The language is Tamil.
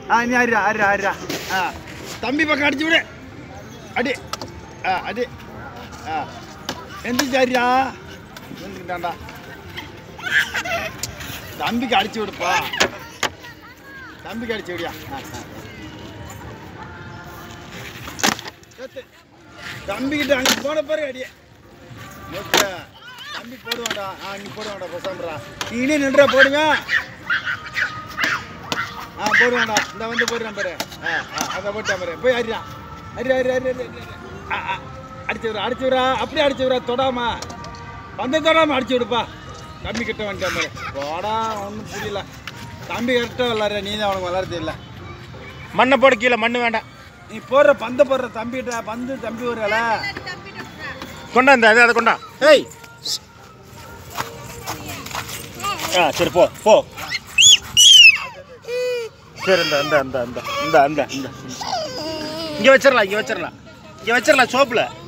ஆ நீ அரிடா அரிடா அரிடா ஆ தம்பி பக்கம் அடிச்சு விடு அடி ஆ அடி ஆ எந்திரிச்சு அரிடா எந்திரிக்கிட்டாண்டா தம்பிக்கு அடிச்சு விடுப்பா தம்பிக்கு அடிச்சு விடியா ஆ ஆ ஏத்து. தம்பிக்கிட்ட அங்கே போன பாரு அடியே ஓகே தம்பி போடுவான்டா ஆ நீ போடுவான்டா பேசாமடா நீ இனி நின்றா போடுங்க ஆ போடுவான்டா இந்த வந்து போடுறான் பாரு ஆ ஆ அதை போட்டான் பாரு போய் அரியா அரி அரி அரி அரி அரி ஆ ஆ அடிச்சு விட்றா அடிச்சு விட்றா அப்படியே அடிச்சு விட்றா தொடாம பந்த தொடாம அடிச்சு விடுப்பா தம்பி கிட்ட வந்துட்டான் பாரு போடா ஒன்றும் புரியல தம்பி கரெக்டாக விளாட்ற நீ தான் அவனுக்கு விளாட தெரியல மண்ணை போட கீழே மண்ணு வேண்டாம் நீ போடுற பந்த போடுற தம்பிகிட்ட பந்து தம்பி வரல கொண்டா இந்த அதை அதை கொண்டா ஏய் ஆ சரி போ போ சரி இந்த இந்த இந்த இந்த இந்த இந்த இந்த இங்கே வச்சிடலாம் இங்கே வச்சிடலாம் இங்கே வச்சிடலாம் சோப்பில்